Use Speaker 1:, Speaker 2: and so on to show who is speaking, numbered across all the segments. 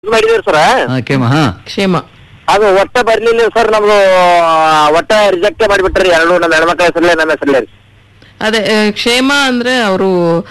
Speaker 1: ಮಾಡಿದ್ರಿ ಸರ್
Speaker 2: ಕೇಮ ಹಾ
Speaker 3: ಕ್ಷೇಮ
Speaker 1: ಅದು ಒಟ್ಟ ಬರ್ಲಿಲ್ಲ ಸರ್ ನಮ್ದು ಒಟ್ಟ ರಿಜೆಕ್ಟ್ ಮಾಡಿಬಿಟ್ರಿ ಎರಡು ನಮ್ಮ ಹೆಣ್ಮಕ್ಳ ಹೆಸರಲ್ಲೇ ನಮ್ಮ ಹೆಸರಲ್ಲೇ ರೀ
Speaker 3: ಅದೇ ಆ, ಕ್ಷೇಮ ಅಂದ್ರೆ ಅವರು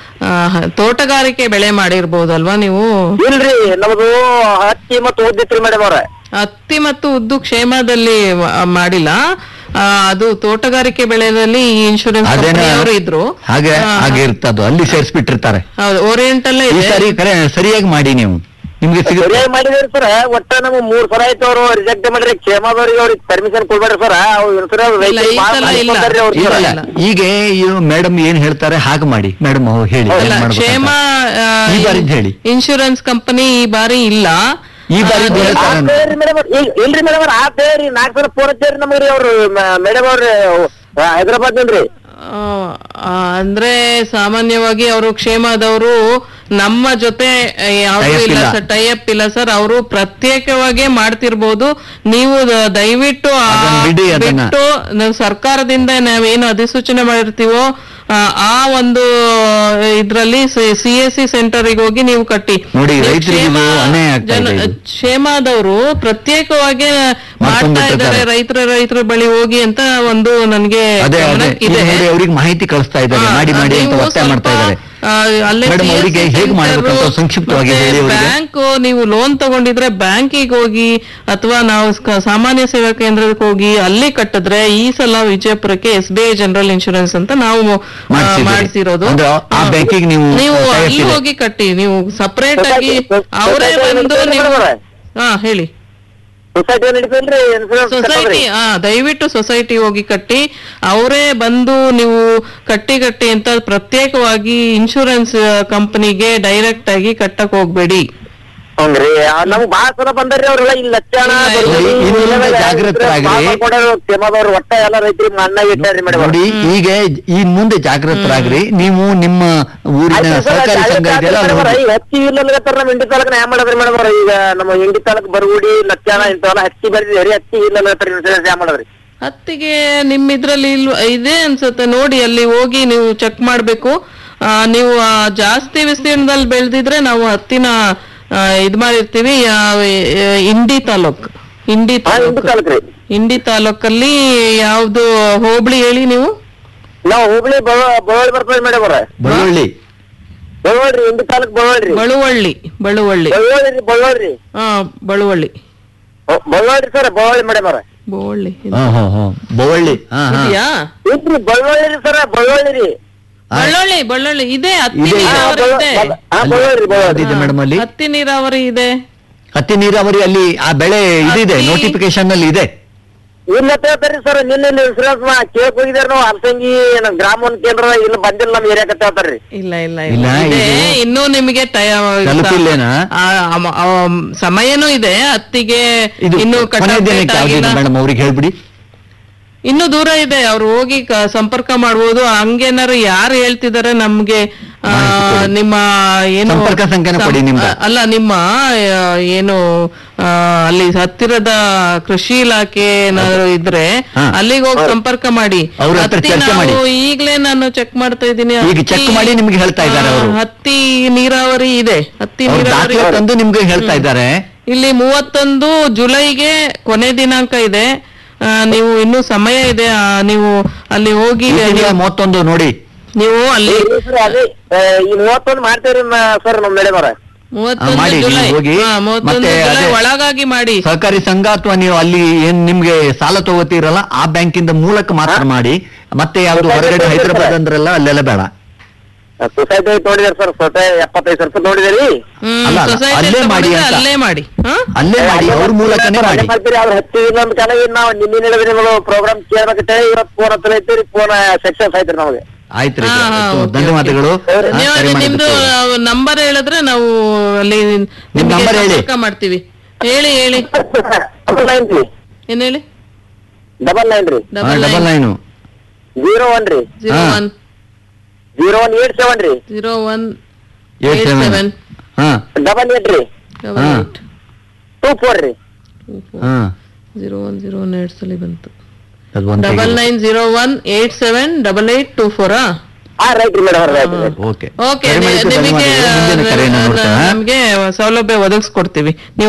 Speaker 3: ತೋಟಗಾರಿಕೆ ಬೆಳೆ ಮಾಡಿರ್ಬೋದಲ್ವಾ ನೀವು
Speaker 1: ಇಲ್ರಿ ನಮ್ದು ಹತ್ತಿ ಮತ್ತು ಓದಿತ್ರಿ ಮೇಡಮ್ ಅವ್ರ
Speaker 3: ಹತ್ತಿ ಮತ್ತು ಉದ್ದು ಕ್ಷೇಮದಲ್ಲಿ ಮ- ಮಾಡಿಲ್ಲ ಆ, ಅದು ತೋಟಗಾರಿಕೆ ಬೆಳೆದಲ್ಲಿ ಈ ಇನ್ಶೂರೆನ್ಸ್
Speaker 2: ಅದೇನ
Speaker 3: ಕಂಪನಿಯವರು ಇದ್ರು
Speaker 2: ಹಾಗೆ
Speaker 3: ಆ,
Speaker 2: ಹಾಗೆ ಇರ್ತದು ಅಲ್ಲಿ ಸೇರಿಸ್ಬಿಟ್ಟಿರ್ತಾರೆ
Speaker 3: ಹೌದು ಓರಿಯೆಂಟ್ ಅಲ್ಲೇ
Speaker 2: ಈ
Speaker 3: ಇದೆ
Speaker 2: ಸಾರಿ ಕರೆ ಸರಿಯಾಗಿ ಮಾಡಿ ನೀವು ನಿಮ್ಗೆ ಸಿಗುತ್ತೆ
Speaker 1: ಸರಿಯಾಗಿ ಮಾಡಿದ್ರಿ ಸರ್ ಒಟ್ಟ ನಮ್ಗೆ ಮೂರ್ ಸಲ ಆಯ್ತು ಅವರು ರಿಜೆಕ್ಟ್ ಮಾಡ್ರಿ ಕ್ಷೇಮದವ್ರಿಗೆ ಅವ್ರಿಗೆ ಪರ್ಮಿಷನ್ ಕೊಡ್ಬೇಡ್ರಿ ಸರ್ ಅವ್ರು ಇನ್ಸೂರೆನ್ಸ್
Speaker 3: ಇಲ್ಲ, ಈ ಸಲ ಇಲ್ಲ.
Speaker 1: ಅವ್ರಿಗೆ
Speaker 2: ಇಲ್ಲ,
Speaker 3: ಇಲ್ಲ.
Speaker 2: ಈಗ ಮೇಡಮ್ ಏನ್ ಹೇಳ್ತಾರೆ ಹಾಗೆ ಮಾಡಿ ಮೇಡಮ್ ಹೇಳಿ
Speaker 1: ಹೌದಲ್ಲ,
Speaker 2: ಏನ್
Speaker 3: ಅಲ್ಲ,
Speaker 2: ಮಾಡ್ಬೇಕಂತ.
Speaker 3: ಕ್ಷೇಮ ಆ,
Speaker 2: ಈ ಬಾರಿದ್ ಹೇಳಿ
Speaker 3: ಇನ್ಶೂರೆನ್ಸ್ ಕಂಪನಿ ಈ ಬಾರಿ ಇಲ್ಲ
Speaker 2: ಈ ಬಾರಿದ್
Speaker 3: ಆ,
Speaker 2: ಹೇಳ್ತಾರೆ ನಾನು.
Speaker 1: ಮೇಡಮ್ ಇಲ್ರಿ ಮೇಡಮ್ ಅವ್ರ ಆತ್ ಹೇಳ್ರಿ ನಾಲ್ಕು ಸಲ ಫೋನ್ ಹಚ್ಚಾರಿ ನಮ್ಗೆ ರೀ ಅವ್ರು ಮೇಡಮ್ ಅವ್ರು ಹೈದರಾಬಾದ್ ನಿಂದ್ರಿ
Speaker 3: ಆ, ಆ, ಅಂದ್ರೆ ಸಾಮಾನ್ಯವಾಗಿ ಅವರು ಕ್ಷೇಮದವರು ನಮ್ಮ ಜೊತೆ ಯಾವ್ದು
Speaker 2: Tie-up
Speaker 3: ಇಲ್ಲ
Speaker 2: ಇಲ್ಲ.
Speaker 3: ಸರ್ ಟೈಅಪ್ ಇಲ್ಲ ಸರ್ ಅವರು ಪ್ರತ್ಯೇಕವಾಗೇ ಮಾಡ್ತಿರ್ಬೋದು ನೀವು ದ- ದಯವಿಟ್ಟು ಆ
Speaker 2: ಅದನ್ನ ಬಿಡಿ ಅದನ್ನ.
Speaker 3: ಬಿಟ್ಟು ನಾವು ಸರ್ಕಾರದಿಂದ ನಾವೇನು ಅಧಿಸೂಚನೆ ಮಾಡಿರ್ತೀವೋ ಆ, ಆ ಒಂದು ಇದ್ರಲ್ಲಿ ಸಿ ಎಸ್ ಸಿ ಸೆಂಟರ್ಗೆ ಹೋಗಿ ನೀವು ಕಟ್ಟಿ
Speaker 2: ನೋಡಿ,
Speaker 3: ನೀವು
Speaker 2: ರೈತರಿಗೆ ಇದು
Speaker 3: ಕ್ಷೇಮ
Speaker 2: ಅನ್ಯಾಯ ಆಗ್ತಾ ಇದೆ
Speaker 3: ಜನ-
Speaker 2: ಇದು.
Speaker 3: ಕ್ಷೇಮದವರು ಪ್ರತ್ಯೇಕವಾಗಿ ಮಾಡ್ತಾ
Speaker 2: ಮಾಡ್ಕೊಂಡ್ಬಿಟ್ಟಿರ್ತಾರೆ.
Speaker 3: ಇದ್ದಾರೆ ರೈತರ ರೈತರ ಬಳಿ ಹೋಗಿ ಅಂತ ಒಂದು ನನ್ಗೆ
Speaker 2: ಅದೇ ಅದೇ
Speaker 3: ಗಮನಕ್ಕಿದೆ.
Speaker 2: ಈಗ ನೋಡಿ ಅವ್ರಿಗೆ ಮಾಹಿತಿ ಕಳಿಸ್ತಾ ಇದ್ದಾರೆ
Speaker 3: ಹಾ,
Speaker 2: ಮಾಡಿ ಮಾಡಿ ಅಂತ
Speaker 3: ನೀವು
Speaker 2: ಒತ್ತಾಯ ಮಾಡ್ತಾ
Speaker 3: ಸ್ವಲ್ಪ,
Speaker 2: ಇದ್ದಾರೆ
Speaker 3: ಆ, ಅಲ್ಲೇ
Speaker 2: Madam,
Speaker 3: CSC
Speaker 2: ಅವರಿಗೆ ಹೇಗ್
Speaker 3: center,
Speaker 2: ಮಾಡ್ಬೇಕಂತ ಸಂಕ್ಷಿಪ್ತವಾಗಿ
Speaker 3: ಮತ್ತೆ
Speaker 2: ಹೇಳಿ ಅವರಿಗೆ.
Speaker 3: ಬ್ಯಾಂಕ್ ನೀವು ಲೋನ್ ತಗೊಂಡಿದ್ರೆ ಬ್ಯಾಂಕಿಗೆ ಹೋಗಿ ಅಥವಾ ನಾವು ಕ- ಸಾಮಾನ್ಯ ಸೇವಾ ಕೇಂದ್ರಕ್ಕೆ ಹೋಗಿ ಅಲ್ಲಿ ಕಟ್ಟಿದ್ರೆ ಈ ಸಲ ವಿಜಯಪುರಕ್ಕೆ S B I general insurance ಅಂತ ನಾವು ಆ,
Speaker 2: ಮಾಡ್ಸಿದ್ದೀರಿ.
Speaker 3: ಮಾಡ್ಸಿರೋದು
Speaker 2: ಅಂದ್ರೆ ಆ- ಆ
Speaker 3: ಹಾ.
Speaker 2: ಬ್ಯಾಂಕಿಗೆ ನೀವು
Speaker 3: ನೀವು
Speaker 2: tie up
Speaker 3: ಅಲ್ಲಿ
Speaker 2: ಇದೆ.
Speaker 3: ಹೋಗಿ ಕಟ್ಟಿ ನೀವು ಸಪರೇಟ್ ಆಗಿ
Speaker 1: ಸೊಸೈಟಿ-
Speaker 3: ಅವರೇ
Speaker 1: ಸೊಸೈಟಿ
Speaker 3: ಬಂದು
Speaker 1: ನಡೀತದೆ
Speaker 3: ನೀವು
Speaker 1: ಮೇಡಮ್ ಅವ್ರೆ?
Speaker 3: ಹಾ ಹೇಳಿ
Speaker 1: ಸೊಸೈಟಿ ನಡೀತಲ್ರಿ ಇನ್ಸೂರೆನ್ಸ್
Speaker 3: ಸೊಸೈಟಿ ಆ ದಯವಿಟ್ಟು ಸೊಸೈಟಿ ಹೋಗಿ ಕಟ್ಟಿ ಅವರೇ ಬಂದು ನೀವು ಕಟ್ಟಿ ಕಟ್ಟಿ ಅಂತ ಪ್ರತ್ಯೇಕವಾಗಿ ಇನ್ಶೂರೆನ್ಸ್ ಕಂಪನಿಗೆ ಡೈರೆಕ್ಟ್ ಆಗಿ ಕಟ್ಟಕ್ ಹೋಗ್ಬೇಡಿ
Speaker 1: ಹಂಗ್ರಿ ನಮ್ಗ್ ಬಾಳ ಸಲ ಬಂದಾರ್ರಿ ಅವ್ರೆಲ್ಲ ಇಲ್ಲಿ ಲಕ್ಷಣ
Speaker 3: ಇಲ್ಲ,
Speaker 2: ಇಲ್ಲ, ಇನ್ನು ಜಾಗೃತರಾಗ್ರಿ.
Speaker 1: ಕ್ಷೇಮದವ್ರು ಒಟ್ಟ ಎಲ್ಲ ರೈತರಿಗೆ ಮಣ್ಣಾಗಿ ಇಟ್ಟಾರಿ ಮೇಡಮ್
Speaker 2: ನೋಡಿ ಈಗ ಈ ಮುಂದೆ ಜಾಗೃತರಾಗ್ರಿ ನೀವು ನಿಮ್ಮ ಊರಿನ ಸಹಕಾರಿ ಸಂಘ ಇದೆಯಲ್ಲ ಅಲ್ಲಿ ಹೋಗಿ.
Speaker 1: ಹತ್ತಿ ಇಲ್ಲಗತ್ತಾರ ನಮ್ಮ ಇಂಡಿ ತಾಲೂಕ್ ಹ್ಯಾಂಗ ಮಾಡದ್ರಿ ಮೇಡಮ್ ಅವ್ರ ಈಗ ನಮ್ಮ ಇಂಡಿ ತಾಲೂಕ್ ಬರಗುಡಿ ಲಕ್ಷಣ ಇಂಥವೆಲ್ಲ ಹತ್ತಿ ಬರ್ದಿದ್ರಿ ಹತ್ತಿ ಇಲ್ಲಗತ್ತಾರ ಇನ್ಸೂರೆನ್ಸ್ ಹ್ಯಾಂಗ ಮಾಡದ್ರಿ
Speaker 3: ಹತ್ತಿಗೆ ನಿಮ್ ಇದ್ರಲ್ಲಿ ಇಲ್ವ ಇದೆ ಅನ್ಸುತ್ತೆ ನೋಡಿ ಅಲ್ಲಿ ಹೋಗಿ ನೀವು ಚೆಕ್ ಮಾಡ್ಬೇಕು ಆ, ನೀವು ಆ, ಜಾಸ್ತಿ ವಿಸ್ತೀರ್ಣದಲ್ಲಿ ಬೆಳೆದಿದ್ರೆ ನಾವು ಹತ್ತಿನ ಆ, ಇದ್ ಮಾಡಿರ್ತೀವಿ ಯಾವ- ಇಂಡಿ ತಾಲೂಕ್ ಇಂಡಿ
Speaker 1: ಹಾ ಇಂಡಿ
Speaker 3: ತಾಲೂಕ್
Speaker 1: ತಾಲೂಕ್ ರೀ
Speaker 3: ಇಂಡಿ ತಾಲೂಕಲ್ಲಿ ಯಾವ್ದು ಹೋಬಳಿ ಹೇಳಿ ನೀವು
Speaker 1: ನಾವು ಹುಬ್ಳಿ ಬಳ್ಳೊಳ್ಳಿ ಬರ್ತದೆ ಮೇಡಮ್ ಅವ್ರ
Speaker 2: ಬಳ್ಳೊಳ್ಳಿ
Speaker 1: ಬಳ್ಳೊಳ್ಳಿ ಇಂಡಿ ತಾಲೂಕ್ ಬಳ್ಳೊಳ್ಳಿ
Speaker 3: ಬಳುವಳ್ಳಿ ಬಳುವಳ್ಳಿ
Speaker 1: ಬಳ್ಳೊಳ್ಳಿ ರೀ ಬಳ್ಳೊಳ್ಳಿ
Speaker 3: ಹಾ ಬಳುವಳ್ಳಿ
Speaker 1: ಬಳ್ಳೊಳ್ಳಿ ಸರ್ ಬಳ್ಳೊಳ್ಳಿ ಮೇಡಮ್ ಅವ್ರ
Speaker 3: ಬಳುವಳ್ಳಿ
Speaker 2: ಹಾ ಹಾ ಹಾ ಬಳ್ಳೊಳ್ಳಿ ಹಾ ಹಾ
Speaker 3: ಇದೆಯಾ
Speaker 1: ಇಲ್ರಿ ಬಳ್ಳೊಳ್ಳಿ ರೀ ಸರ್ ಬಳ್ಳೊಳ್ಳಿ ರೀ
Speaker 3: ಬಳ್ಳೊಳ್ಳಿ ಬಳ್ಳೊಳ್ಳಿ ಇದೆ ಹತ್ತಿ
Speaker 2: ಇದೆ, ಇದೆ.
Speaker 3: ನೀರಾವರಿ ಇದೆ
Speaker 1: ಹಾ ಬಳ್ಳೊಳ್ಳಿ ಬಳ್ಳೊಳ್ಳಿ
Speaker 2: ಅದಿದೆ ಮೇಡಮ್ ಅಲ್ಲಿ
Speaker 3: ಹತ್ತಿ ನೀರಾವರಿ ಇದೆ
Speaker 2: ಹತ್ತಿ ನೀರಾವರಿ ಅಲ್ಲಿ ಆ ಬೆಳೆ ಇದಿದೆ
Speaker 3: ಹತ್ತಿ-
Speaker 2: ನೋಟಿಫಿಕೇಶನ್ ಅಲ್ಲಿ ಇದೆ
Speaker 1: ಇಲ್ಲ ಹೇಳ್ತಾರ್ರಿ ಸರ್ ನಿನ್ನೆ ಇನ್ಸೂರೆನ್ಸ್ ಕೇಳಕ್ ಹೋಗಿದಾರ ನಾವು ಹಲಸಂಗಿ ನಮ್ ಗ್ರಾಮ ಒಂದ್ ಕೇಂದ್ರ ಇಲ್ಲ ಬಂದಿಲ್ಲ ನಮ್ ಏರಿಯಾಕ ಹೇಳ್ತಾರ್ರಿ
Speaker 3: ಇಲ್ಲ ಇಲ್ಲ
Speaker 2: ಇಲ್ಲ,
Speaker 3: ಇಲ್ಲ ಇದೆ
Speaker 2: ಇದು
Speaker 3: ಇನ್ನೂ ನಿಮಗೆ ಟಯ-
Speaker 2: ತಲುಪಿಲ್ಲೇನಾ?
Speaker 3: ಆ, ಅಮ- ಆ, ಸಮಯನೂ ಇದೆ ಹತ್ತಿಗೆ
Speaker 2: ಇದು
Speaker 3: ಇನ್ನು
Speaker 2: ಕೊನೆ
Speaker 3: ಕಟಾವ್
Speaker 2: ದಿನಕ್ಕೆ
Speaker 3: date
Speaker 2: ಯಾವ್ದಿದೆ
Speaker 3: ಆಗಿಲ್ಲ.
Speaker 2: ಮೇಡಮ್ ಅವ್ರಿಗೆ ಹೇಳ್ಬಿಡಿ
Speaker 3: ಇನ್ನು ದೂರ ಇದೆ ಅವ್ರು ಹೋಗಿ ಕ- ಸಂಪರ್ಕ ಮಾಡ್ಬೋದು ಹಂಗೇನಾರು ಯಾರು ಹೇಳ್ತಿದಾರೆ ನಮ್ಗೆ ಆ, ನಿಮ್ಮ ಏನು
Speaker 2: ಸಂಪರ್ಕ ಸಂಖ್ಯೆನ
Speaker 3: ಸಂ-
Speaker 2: ಕೊಡಿ ನಿಮ್ದು.
Speaker 3: ಅಲ್ಲ ನಿಮ್ಮ ಆ, ಏನು ಆ, ಅಲ್ಲಿ ಹತ್ತಿರದ ಕೃಷಿ ಇಲಾಖೆ ಏನಾದ್ರು ಇದ್ರೆ
Speaker 2: ಹಾ.
Speaker 3: ಅಲ್ಲಿಗೆ ಹೋಗಿ ಸಂಪರ್ಕ ಮಾಡಿ
Speaker 2: ಅವ್ರ ಹತ್ರ
Speaker 3: ಹತ್ತಿ
Speaker 2: ಚರ್ಚೆ ಮಾಡಿ.
Speaker 3: ನಾವು ಈಗ್ಲೇ ನಾನು ಚೆಕ್ ಮಾಡ್ತಾ ಇದ್ದೀನಿ
Speaker 2: ಈಗ
Speaker 3: ಹತ್ತಿ-
Speaker 2: ಚೆಕ್ ಮಾಡಿ ನಿಮ್ಗೆ ಹೇಳ್ತಾ ಇದ್ದಾರೆ
Speaker 3: ಆ,
Speaker 2: ಅವರು.
Speaker 3: ಹತ್ತಿ ನೀರಾವರಿ ಇದೆ ಹತ್ತಿ
Speaker 2: ಅವ್ರು
Speaker 3: ನೀರಾವರಿ
Speaker 2: ದಾಖಲೆ ತಂದು ನಿಮ್ಗೆ ಹೇಳ್ತಾ ಇದ್ದಾರೆ
Speaker 3: ಇಲ್ಲಿ ಮೂವತ್ತೊಂದು ಜುಲೈಗೆ ಕೊನೆ ದಿನಾಂಕ ಇದೆ ಆ, ನೀವು ಇನ್ನೂ ಸಮಯ ಇದೆ ಆ, ನೀವು ಅಲ್ಲಿ ಹೋಗಿ
Speaker 2: ಈ ತಿಂಗಳ
Speaker 3: ನೀವು-
Speaker 2: ಮೂವತ್ತೊಂದು ನೋಡಿ
Speaker 3: ನೀವು ಅಲ್ಲಿ
Speaker 1: ಸರ್ ಅದೇ ಆ, ಈ ಮೂವತ್ತೊಂದು ಮಾಡ್ತೇವ್ರಿ ಸರ್ ನಮ್ ಮೇಡಮ್ ಅವ್ರ
Speaker 3: ಮೂವತ್ತೊಂದು
Speaker 2: ಮಾಡಿ, ನೀವು
Speaker 3: ಜುಲೈ
Speaker 2: ಹೋಗಿ.
Speaker 3: ಹಾ, ಮೂವತ್ತೊಂದು
Speaker 2: ಮತ್ತೆ
Speaker 3: ಜುಲೈ
Speaker 2: ಅದೇ-
Speaker 3: ಒಳಗಾಗಿ ಮಾಡಿ
Speaker 2: ಸಹಕಾರಿ ಸಂಘ ಅಥವಾ ನೀವು ಅಲ್ಲಿ ಏನ್ ನಿಮ್ಗೆ ಸಾಲ ತಗೋತೀರಲ್ಲ ಆ ಬ್ಯಾಂಕಿಂದ ಮೂಲಕ ಮಾತ್ರ ಮಾಡಿ ಮತ್ತೆ ಯಾವ್ದು ಹೊರಗಡೆ ಹೈದರಾಬಾದ್ ಅಂದ್ರಲ್ಲ ಅಲ್ಲೆಲ್ಲ ಬೇಡ
Speaker 1: ಸೊಸೈಟಿ ನೋಡಿದಾರೆ ಸರ್ ಸೊಸೈ ಎಪ್ಪತ್ತೈದು ಸಾವಿರ ರೂಪಾಯಿ ನೋಡಿದ್ರಿ
Speaker 3: ಹ್ಮ್
Speaker 2: ಅಲ್ಲ, ಅಲ್ಲ,
Speaker 3: society
Speaker 2: ಅಲ್ಲೇ ಮಾಡಿ
Speaker 3: ತಗೊಂಡಿದ್ರೆ
Speaker 2: ಅಂತ.
Speaker 3: ಅಲ್ಲೇ ಮಾಡಿ ಹಾ?
Speaker 2: ಅಲ್ಲೇ ಮಾಡಿ ಅವ್ರ ಮೂಲಕನೇ ಮಾಡಿ
Speaker 1: ಮಾಡ್ತೀರಿ ಅವ್ರ ಹತ್ತಿ ಇನ್ನೊಂದು ಕಾಲ ಏನ್ ನಾವು ನಿನ್ನೆ ಹೇಳಿದ್ರಿ ನಿಮಗೆ ಪ್ರೋಗ್ರಾಮ್ ಕೇಳ್ಬೇಕಂತ ಇವತ್ತು ಫೋನ್ ಹತ್ರ ಐತ್ರಿ ಫೋನ್ ಸಕ್ಸಸ್ ಆಯ್ತ್ರಿ ನಮಗೆ
Speaker 2: ಆಯ್ತ್ರಿ
Speaker 3: ಹಾ, ಹಾ,
Speaker 2: ಸೊ,
Speaker 3: ಓಕೆ,
Speaker 2: ಧನ್ಯವಾದಗಳು
Speaker 3: ಓಕೆ.
Speaker 2: ಹಾ,
Speaker 3: ನೀವು
Speaker 2: ಕರೆ
Speaker 3: ಅಲ್ಲಿ ನಿಮ್ದು
Speaker 2: ಮಾಡಿದ್ದಕ್ಕೆ.
Speaker 3: ನಂಬರ್ ಹೇಳಿದ್ರೆ ನಾವು ಅಲ್ಲಿ ನಿಮ್ಗೆ
Speaker 2: number ಹೇಳಿ.
Speaker 3: ಸಂಪರ್ಕ ಮಾಡ್ತೀವಿ ಹೇಳಿ ಹೇಳಿ
Speaker 1: ಡಬಲ್ ನೈನ್ ರೀ
Speaker 3: ಏನ್ ಹೇಳಿ
Speaker 1: ಡಬಲ್ ನೈನ್ ರೀ
Speaker 2: ಹಾ,
Speaker 3: double
Speaker 2: double nine
Speaker 1: zero one ರೀ
Speaker 3: ಜೀರೋ
Speaker 2: ಹಾ.
Speaker 3: One
Speaker 1: zero one eight seven ರೀ
Speaker 3: zero one
Speaker 2: eight
Speaker 3: eight
Speaker 2: seven
Speaker 3: seven
Speaker 2: ಹಾ
Speaker 1: ಡಬಲ್ ಏಟ್ ರೀ
Speaker 3: ಡಬಲ್
Speaker 2: ಹಾ.
Speaker 3: ಏಟ್
Speaker 1: ಟೂ ಫೋರ್ ರೀ
Speaker 2: ಹಾ
Speaker 3: zero one zero one eight ಸಲ ಬಂತು
Speaker 2: ಅದು ಒಂದ್
Speaker 3: ಡಬಲ್
Speaker 2: ತೆಗೆದು.
Speaker 3: Nine zero one eight seven double eight two ಫೋರಾ
Speaker 1: ಹಾ ರೈಟ್ ರೀ madam right right
Speaker 2: okay
Speaker 3: okay
Speaker 2: ಕರೆ ಮಾಡಿದ್ದಕ್ಕೆ
Speaker 3: ನಿಮಗೆ
Speaker 2: ಧನ್ಯವಾದಗಳು. ಮುಂದಿನ ಕರೆಯನ್ನು ನೋಡ್ತಾ
Speaker 3: ನಮಗೆ ಸೌಲಭ್ಯ ಒದಗಿಸ್ಕೊಡ್ತೀವಿ ನೀವು